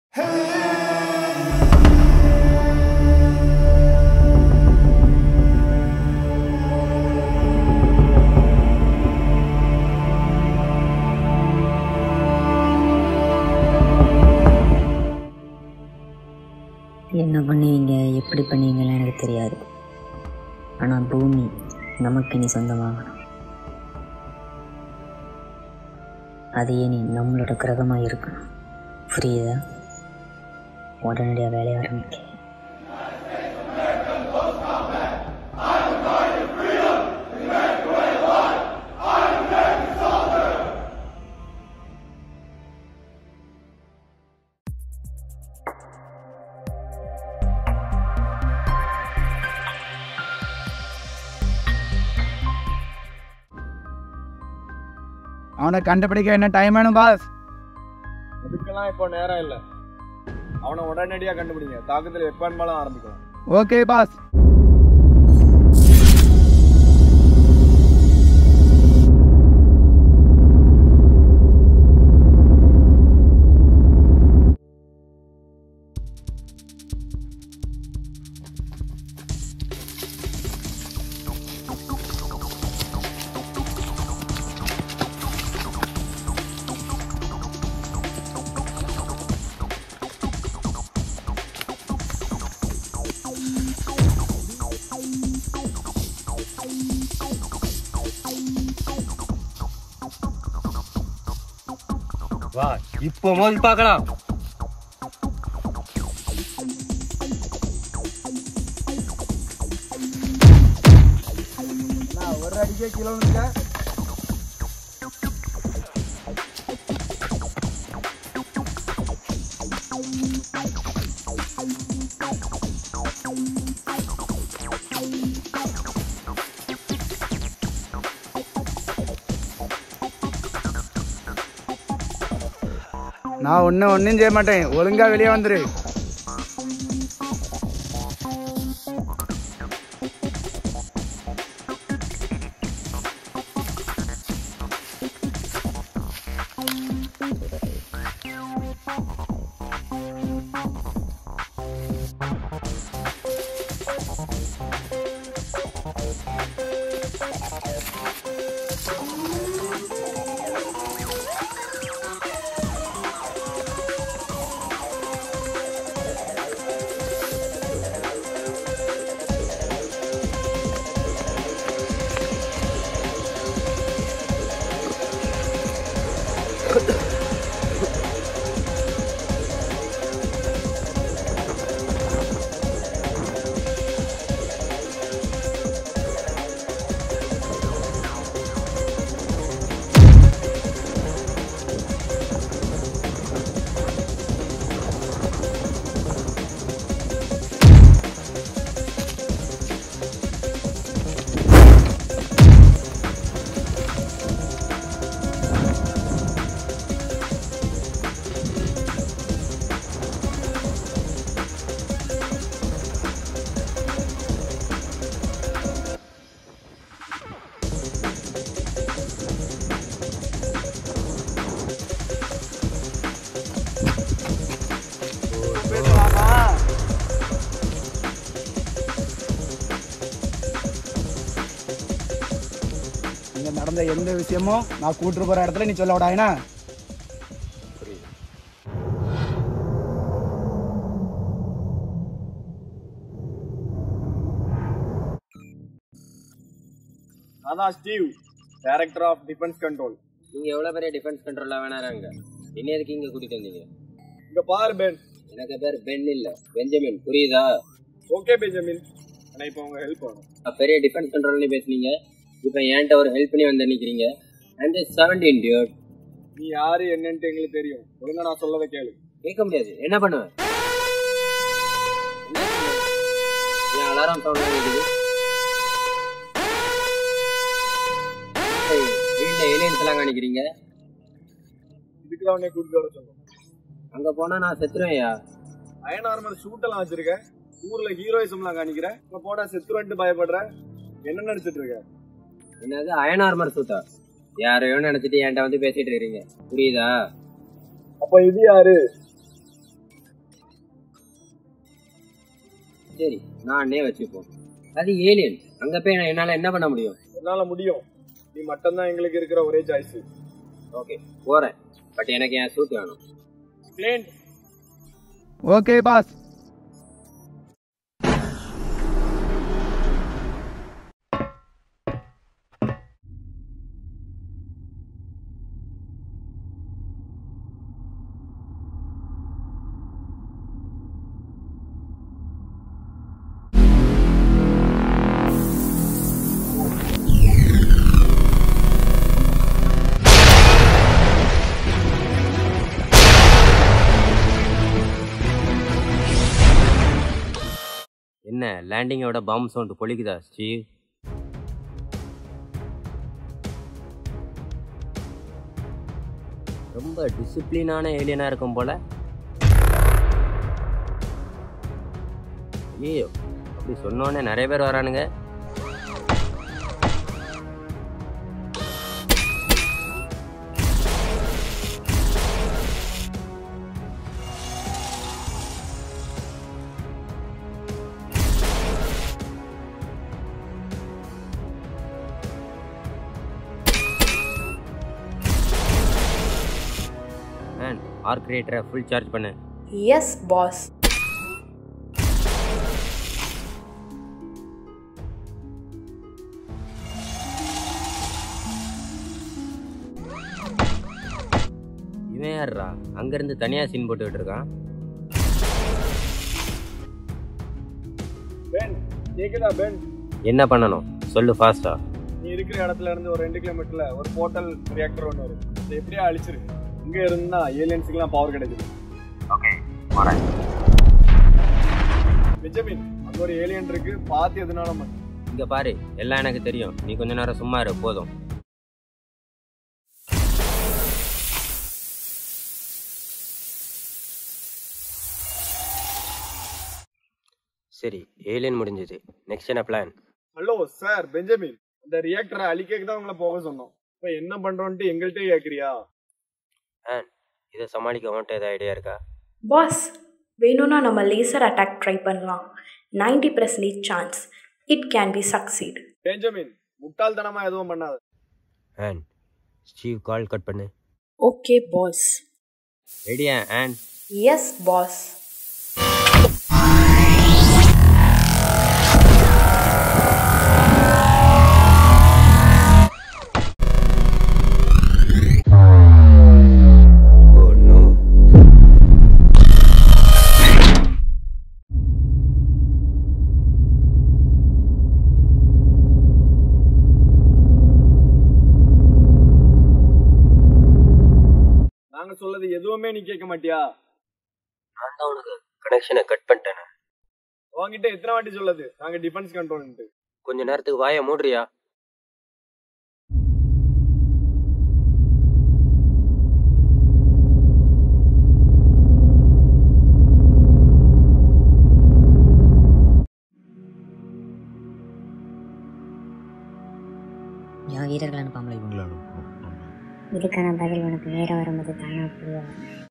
என்ன பண்ணுவீங்க எப்படி பண்ணுவீங்கலாம் எனக்கு தெரியாது ஆனால் பூமி நமக்கு இனி சொந்தமாகணும் அது இனி நம்மளோட கிரகமாக இருக்கணும் புரியுதா உடனடியாக வேலையை ஆரம்பிக்க அவனை கண்டுபிடிக்க என்ன டைம் வேணும் பாஸ் அதுக்கெல்லாம் இப்போ நேரம் இல்லை அவனை உடனடியாக கண்டுபிடிங்க தாக்குதல் எப்போ வேணுமாலும் ஆரம்பிக்கலாம் ஓகே பாஸ் வா இப்போ மோதி பார்க்கலாம் ஒரு அடிக்கே கிலோமீட்டர் நான் ஒன்றும் ஒன்றும் செய்ய மாட்டேன் ஒழுங்கா வெளியே வந்துரு இங்க நடந்த எந்த விஷயமும் நான் கூட்டு போற இடத்துல நீ சொல்ல விடாயினா அதான் Steve director of defence control நீங்க எவ்வளவு பெரிய டிஃபென்ஸ் கண்ட்ரோலா வேணாராங்க என்ன எதுக்கு இங்க கூட்டிட்டு வந்தீங்க இங்க பாரு பென் எனக்கு பேர் பென் இல்ல பெஞ்சமின் புரியுதா ஓகே பெஞ்சமின் ஆனால் இப்போ உங்க ஹெல்ப் வேணும் அப்ப பெரிய டிஃபென்ஸ் கண்ட்ரோல்னு பேசுனீங்க இப்ப என்கிட்ட ஒரு ஹெல்ப் பண்ணி வந்து நிக்கிறீங்க அண்ட் செவன்டீன் டியூட் நீ யாரு என்னன்ட்டு எங்களுக்கு தெரியும் ஒழுங்கா நான் சொல்லதை கேளு கேட்க முடியாது என்ன பண்ணுவேன் என் அலாரம் சவுண்ட் கேக்குது ஏய், வீட்ல ஏலியன்ஸ் எல்லாம் காணிக்கிறீங்க இதுக்கு தான் உன்னை கூட்டிட்டு வர சொல்லுவோம் அங்க போனா நான் செத்துருவேன்யா அயன் ஆர்மர் ஷூட் எல்லாம் வச்சிருக்கேன் ஊர்ல ஹீரோயிசம்லாம் காணிக்கிறேன் இங்க போனா செத்துருன்ட்டு பயப்படுற என்ன நினைச்சிட்டு இருக்க என்னது அயன் ஆர்மர் சூட்டா யாரையோ நினைச்சிட்டு என்கிட்ட வந்து பேசிட்டு இருக்கீங்க புரியுதா அப்ப இது யாரு சரி நானே வச்சுப்போம் அது ஏலியன் அங்க போய் நான் என்னால என்ன பண்ண முடியும் என்னால முடியும் நீ மட்டும்தான் எங்களுக்கு இருக்கிற ஒரே சாய்ஸ் ஓகே போறேன் பட் எனக்கு என் சூட் வேணும் கிளேன் ஓகே பாஸ் என்ன லேண்டிங்கோட பாம் சவுண்ட் பொழிக்குதா ஸ்டீவ் ரொம்ப டிசிப்ளினான ஏலியனா இருக்கும் போல ஐயோ அப்படி சொன்னோன்னே நிறைய பேர் வரானுங்க மேன் ஆர்க் கிரியேட்டரை ஃபுல் சார்ஜ் பண்ணு எஸ் பாஸ் இவன் யாருடா அங்கேருந்து தனியாக சீன் போட்டுக்கிட்டு இருக்கான் பென் கேக்குதா பென் என்ன பண்ணணும் சொல்லு ஃபாஸ்டா நீ இருக்கிற இடத்துல இருந்து ஒரு ரெண்டு கிலோமீட்டர்ல ஒரு போர்ட்டல் ரியாக்டர் ஒன்று வரும் அதை எப்படியா அழிச்சிரு இங்க இருந்தா ஏலியன்ஸுக்குலாம் பவர் கிடைக்குது ஓகே வரேன் பெஞ்சமின் அங்க ஒரு ஏலியன் இருக்கு பார்த்து எதுனாலும் பண்ணு. இங்கே பாரு எல்லாம் எனக்கு தெரியும் நீ கொஞ்ச நேரம் சும்மா இரு போதும் சரி ஏலியன் முடிஞ்சது நெக்ஸ்ட் என்ன பிளான் ஹலோ சார் பெஞ்சமின் இந்த ரியாக்டரை அழிக்க தான் உங்களை போக சொன்னோம் இப்ப என்ன பண்றோன்ட்டு எங்கள்கிட்ட கேக்குறியா இதை சமாளிக்க உன்ட்ட ஏதாவது ஐடியா இருக்கா பாஸ் வேணும்னா நம்ம லேசர் அட்டாக் ட்ரை பண்ணலாம் ninety percentage chance it can be succeed Benjamin முட்டாள்தனமா எதுவும் பண்ணாத அண்ட் ஸ்டீவ் கால் கட் பண்ணு ஓகே பாஸ் ரெடியா and yes boss oh no நாங்க சொல்லது எதுவுமே நீ கேட்க மாட்டியா நான் தான் உனக்கு கனெக்ஷனை கட் பண்ணிட்டேன் உன்கிட்ட எத்தனை வாட்டி சொல்லுது நாங்க டிஃபென்ஸ் கண்ட்ரோல்ன்ட்டு கொஞ்ச நேரத்துக்கு வாயை மூடுறியா என் வீரர்கள் அனுப்பாமலே உங்களை அனுப்புவோம் ஆமாம் இதுக்கான பதில் உனக்கு நேரம் வரும்போது தானா புரிய வரும்